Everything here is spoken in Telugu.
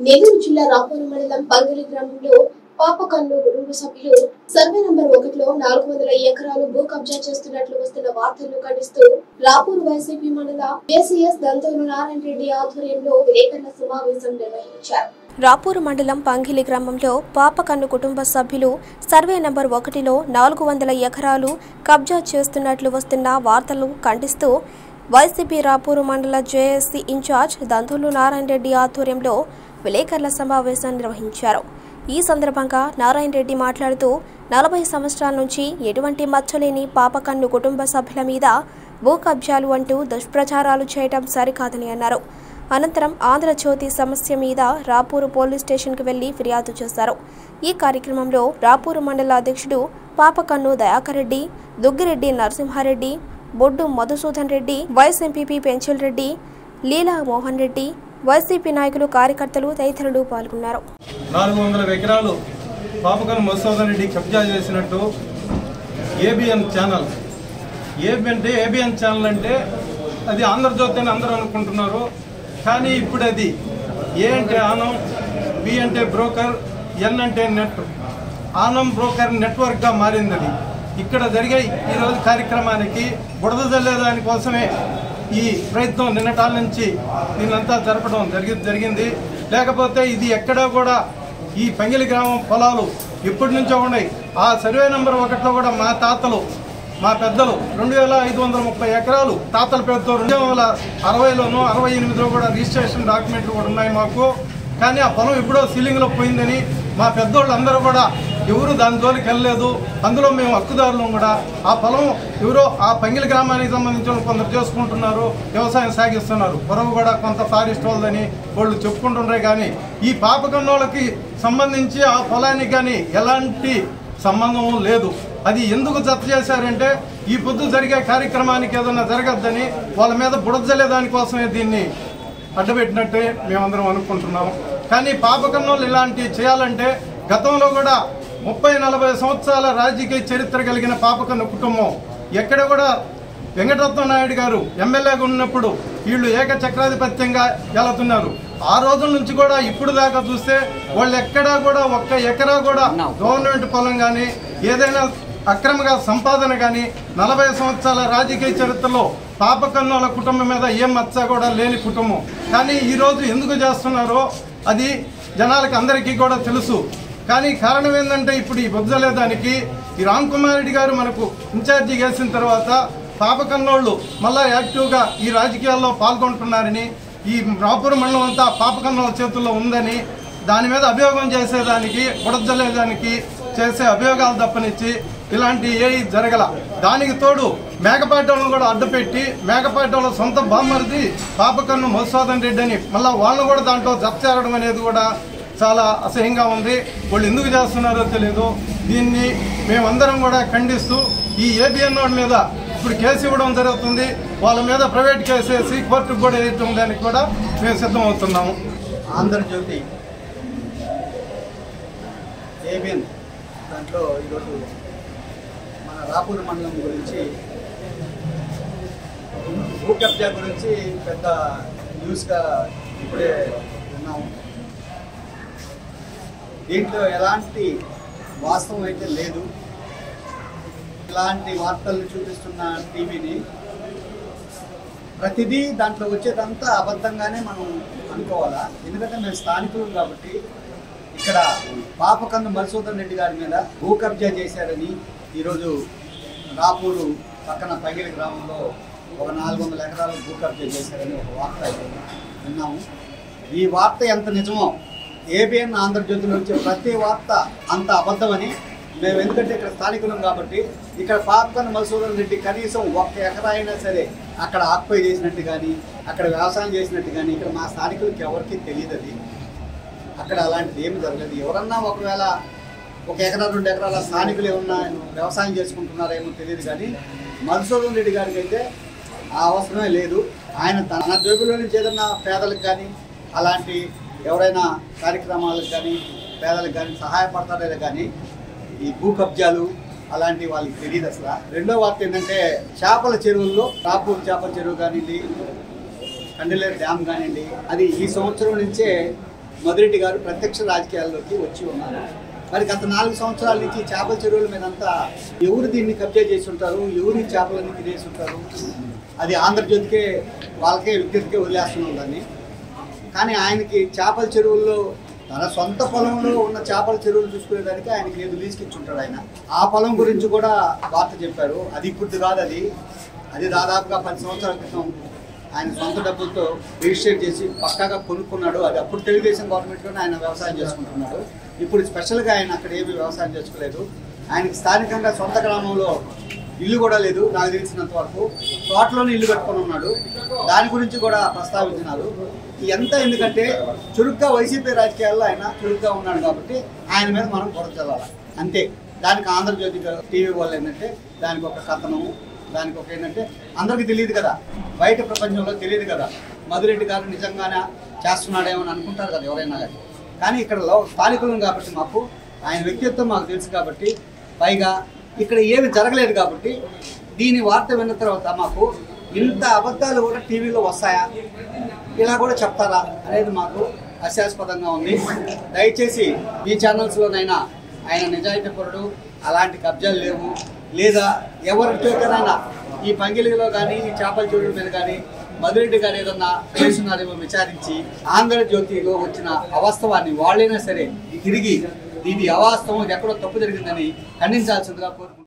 నెల్లూరు జిల్లా రాపూరు మండలం పంగిలి గ్రామంలో పాపకన్ను కుటుంబ సభ్యులు సర్వే నంబర్ ఒకటిలో నాలుగు వందల ఎకరాలు భూ కబ్జా చేస్తున్నట్లు వస్తున్న వార్తలను ఖండిస్తూ రాపూరు వైసీపీ మండల ఏసీఎస్ దంతోలు నారాయణ రెడ్డి ఆధ్వర్యంలో విలేకరుల సమావేశం నిర్వహించారు రాపూరు మండలం పంగిలి గ్రామంలో పాపకన్ను కుటుంబ సభ్యులు సర్వే నంబర్ ఒకటిలో నాలుగు వందల ఎకరాలు కబ్జా చేస్తున్నట్లు వస్తున్న వార్తలు ఖండిస్తూ వైసీపీ రాపూరు మండల జేఏసీ ఇన్ఛార్జ్ దంతులు నారాయణ రెడ్డి ఆధ్వర్యంలో విలేకరుల సమావేశం నిర్వహించారు ఈ సందర్భంగా నారాయణ రెడ్డి మాట్లాడుతూ నలభై సంవత్సరాల నుంచి ఎటువంటి మచ్చలేని పాపకన్ను కుటుంబ సభ్యుల మీద భూ కబ్జాలు అంటూ దుష్ప్రచారాలు చేయడం సరికాదని అన్నారు అనంతరం ఆంధ్రజ్యోతి సమస్య మీద రాపూరు పోలీస్ స్టేషన్కి వెళ్లి ఫిర్యాదు చేశారు ఈ కార్యక్రమంలో రాపూరు మండల అధ్యక్షుడు పాపకన్ను దయాకర్ రెడ్డి దుగ్గిరెడ్డి నరసింహారెడ్డి బొడ్డు మధుసూదన్ రెడ్డి వైస్ ఎంపీపీ పెంచిల్ రెడ్డి లీలా మోహన్ రెడ్డి వైసీపీ నాయకులు కార్యకర్తలు తదితరులు పాల్గొన్నారు నాలుగు వందల ఎకరాలు పాపకన్ మధుసూదన్ రెడ్డి కబ్జా చేసినట్టు ఏబిఎన్ ఛానల్ ఏబి అంటే ఏబిఎన్ ఛానల్ అంటే అది ఆంధ్రజ్యోతి అని అందరూ అనుకుంటున్నారు కానీ ఇప్పుడు అది ఏ అంటే ఆనం బి అంటే బ్రోకర్ ఎన్ అంటే నెట్ ఆనం బ్రోకర్ నెట్వర్క్గా మారింది అది ఇక్కడ జరిగే ఈరోజు కార్యక్రమానికి బుడద జల్లే దానికోసమే ఈ ప్రయత్నం నిన్నటాల నుంచి దీనంతా జరపడం జరిగి జరిగింది లేకపోతే ఇది ఎక్కడా కూడా ఈ పంగిలి గ్రామం పొలాలు ఎప్పటి నుంచో ఉన్నాయి ఆ సర్వే నెంబర్ ఒకటిలో కూడా మా తాతలు మా పెద్దలు రెండు వేల ఐదు వందల ముప్పై ఎకరాలు తాతల పేరుతో రెండు వందల అరవైలోనూ అరవై ఎనిమిదిలో కూడా రిజిస్ట్రేషన్ డాక్యుమెంట్లు కూడా ఉన్నాయి మాకు కానీ ఆ పొలం ఎప్పుడో సీలింగ్లో పోయిందని మా పెద్దోళ్ళు అందరూ కూడా ఎవరు దాని జోలికి వెళ్ళలేదు అందులో మేము హక్కుదారులు కూడా ఆ పొలం ఎవరో ఆ పంగిలి గ్రామానికి సంబంధించిన కొందరు చేసుకుంటున్నారు వ్యవసాయం సాగిస్తున్నారు పొరవు కూడా కొంత ఫారెస్ట్ వాళ్ళదని వాళ్ళు చెప్పుకుంటున్నారే కానీ ఈ పాపకన్నోళ్ళకి సంబంధించి ఆ పొలానికి కానీ ఎలాంటి సంబంధం లేదు అది ఎందుకు జత చేశారంటే ఈ పొద్దు జరిగే కార్యక్రమానికి ఏదైనా జరగద్దని వాళ్ళ మీద బుడజలే దానికోసమే దీన్ని అడ్డపెట్టినట్టే మేమందరం అనుకుంటున్నాం కానీ పాపకన్నోళ్ళు ఇలాంటివి చేయాలంటే గతంలో కూడా ముప్పై నలభై సంవత్సరాల రాజకీయ చరిత్ర కలిగిన పాపకన్న కుటుంబం ఎక్కడ కూడా వెంకటరత్న నాయుడు గారు ఎమ్మెల్యేగా ఉన్నప్పుడు వీళ్ళు ఏకచక్రాధిపత్యంగా వెళుతున్నారు ఆ రోజుల నుంచి కూడా ఇప్పుడు దాకా చూస్తే వాళ్ళు ఎక్కడా కూడా ఒక్క ఎకరా కూడా గవర్నమెంట్ పొలం కానీ ఏదైనా అక్రమంగా సంపాదన కానీ నలభై సంవత్సరాల రాజకీయ చరిత్రలో పాపకన్నుల కుటుంబం మీద ఏం మచ్చ కూడా లేని కుటుంబం కానీ ఈ రోజు ఎందుకు చేస్తున్నారో అది జనాలకు అందరికీ కూడా తెలుసు కానీ కారణం ఏంటంటే ఇప్పుడు ఈ బొజ్జలేదానికి ఈ రామ్ కుమార్ రెడ్డి గారు మనకు ఇన్ఛార్జి వేసిన తర్వాత పాపకన్నోళ్ళు మళ్ళా యాక్టివ్గా ఈ రాజకీయాల్లో పాల్గొంటున్నారని ఈ రాపూర్ మండలం అంతా పాపకన్నోళ్ళ చేతుల్లో ఉందని దాని మీద అభియోగం చేసేదానికి బుడజల్లేదానికి చేసే అభియోగాలు తప్పనిచ్చి ఇలాంటి ఏ జరగల దానికి తోడు మేకపాటలను కూడా అడ్డుపెట్టి మేకపాటల సొంత బామ్మరిది పాపకన్ను మధుసూదన్ రెడ్డి అని మళ్ళీ వాళ్ళని కూడా దాంట్లో జప్ చేరడం అనేది కూడా చాలా అసహ్యంగా ఉంది వాళ్ళు ఎందుకు చేస్తున్నారో తెలియదు దీన్ని మేమందరం కూడా ఖండిస్తూ ఈ ఏబిఎన్ వాడి మీద ఇప్పుడు కేసు ఇవ్వడం జరుగుతుంది వాళ్ళ మీద ప్రైవేట్ కేసు వేసి కోర్టుకు కూడా వేయటం దానికి కూడా మేము సిద్ధం అవుతున్నాము ఆంధ్రజ్యోతి ఏబిఎన్ దాంట్లో ఈరోజు మన రాపూర్ మండలం గురించి భూ కబ్జా గురించి పెద్ద న్యూస్గా ఇప్పుడే విన్నాము దీంట్లో ఎలాంటి వాస్తవం అయితే లేదు ఇలాంటి వార్తలు చూపిస్తున్న టీవీని ప్రతిదీ దాంట్లో వచ్చేదంతా అబద్ధంగానే మనం అనుకోవాలా ఎందుకంటే మేము స్థానికులు కాబట్టి ఇక్కడ పాపకందు మధుసూదన్ రెడ్డి గారి మీద భూ కబ్జా చేశారని ఈరోజు రాపూరు పక్కన పగిలి గ్రామంలో ఒక నాలుగు వందల ఎకరాలు భూ కబ్జా చేశారని ఒక వార్త అయితే విన్నాము ఈ వార్త ఎంత నిజమో ఏబిఎన్ ఆంధ్రజ్యోతిలో వచ్చే ప్రతి వార్త అంత అబద్ధమని మేము ఎందుకంటే ఇక్కడ స్థానికులం కాబట్టి ఇక్కడ పాపకన్ మధుసూదన్ రెడ్డి కనీసం ఒక్క ఎకరా అయినా సరే అక్కడ ఆక్యుపై చేసినట్టు కానీ అక్కడ వ్యవసాయం చేసినట్టు కానీ ఇక్కడ మా స్థానికులకి ఎవరికి తెలియదు అది అక్కడ అలాంటిది ఏమి జరగలేదు ఎవరన్నా ఒకవేళ ఒక ఎకరా రెండు ఎకరాల స్థానికులు ఏమన్నా వ్యవసాయం చేసుకుంటున్నారేమో తెలియదు కానీ మధుసూదన్ రెడ్డి గారికి అయితే ఆ అవసరమే లేదు ఆయన తన జోబులో నుంచి ఏదన్నా పేదలకు కానీ అలాంటి ఎవరైనా కార్యక్రమాలకు కానీ పేదలకు కానీ సహాయపడతారే కానీ ఈ భూ కబ్జాలు అలాంటి వాళ్ళకి తెలియదు అసలు రెండో వార్త ఏంటంటే చేపల చెరువుల్లో రాపూర్ చేపల చెరువు కానివ్వండి కండలేరు డ్యామ్ కానివ్వండి అది ఈ సంవత్సరం నుంచే మధురెడ్డి గారు ప్రత్యక్ష రాజకీయాల్లోకి వచ్చి ఉన్నారు మరి గత నాలుగు సంవత్సరాల నుంచి చేపల చెరువుల మీద అంతా ఎవరు దీన్ని కబ్జా చేసి ఉంటారు ఎవరు ఈ చేపలన్నీ తినేసి ఉంటారు అది ఆంధ్రజ్యోతికే వాళ్ళకే విద్యుత్కే వదిలేస్తున్నాం దాన్ని కానీ ఆయనకి చేపల చెరువుల్లో తన సొంత పొలంలో ఉన్న చేపల చెరువులు చూసుకునేదానికి ఆయనకి ఏదో లీజుకిచ్చుంటాడు ఆయన ఆ పొలం గురించి కూడా వార్త చెప్పారు అది ఇప్పుడు కాదు అది అది దాదాపుగా పది సంవత్సరాల క్రితం ఆయన సొంత డబ్బులతో రిజిస్టర్ చేసి పక్కాగా కొనుక్కున్నాడు అది అప్పుడు తెలుగుదేశం గవర్నమెంట్లోనే ఆయన వ్యవసాయం చేసుకుంటున్నాడు ఇప్పుడు స్పెషల్గా ఆయన అక్కడ ఏమీ వ్యవసాయం చేసుకోలేదు ఆయనకి స్థానికంగా సొంత గ్రామంలో ఇల్లు కూడా లేదు నాకు తెలిసినంత వరకు తోటలోనే ఇల్లు కట్టుకొని ఉన్నాడు దాని గురించి కూడా ప్రస్తావించినారు ఎంత ఎందుకంటే చురుగ్గా వైసీపీ రాజకీయాల్లో ఆయన చురుగ్గా ఉన్నాడు కాబట్టి ఆయన మీద మనం బురద చల్లాలి అంతే దానికి ఆంధ్రజ్యోతి గారు టీవీ వాళ్ళు ఏంటంటే దానికి ఒక కథనం దానికి ఒక ఏంటంటే అందరికీ తెలియదు కదా బయట ప్రపంచంలో తెలియదు కదా మధురెడ్డి గారు నిజంగానే చేస్తున్నాడేమో అని అనుకుంటారు కదా ఎవరైనా కానీ కానీ ఇక్కడ లో స్థానికులం కాబట్టి మాకు ఆయన వ్యక్తిత్వం మాకు తెలుసు కాబట్టి పైగా ఇక్కడ ఏమి జరగలేదు కాబట్టి దీని వార్త విన్న తర్వాత మాకు ఇంత అబద్ధాలు కూడా టీవీలో వస్తాయా ఇలా కూడా చెప్తారా అనేది మాకు హాస్యాస్పదంగా ఉంది దయచేసి మీ ఛానల్స్లోనైనా ఆయన నిజాయితీ పరుడు అలాంటి కబ్జాలు లేవు లేదా ఎవరి చేతనైనా ఈ పంగిలిలో కానీ ఈ చేపల చెరువుల మీద కానీ మధురెడ్డి గారు ఏదన్నా చేస్తున్నారేమో విచారించి ఆంధ్రజ్యోతిలో వచ్చిన అవాస్తవాన్ని వాళ్ళైనా సరే తిరిగి ఇది అవాస్తవం ఇది ఎక్కడో తప్పు జరిగిందని ఖండించాల్సిందిగా కోరుకుంటున్నాను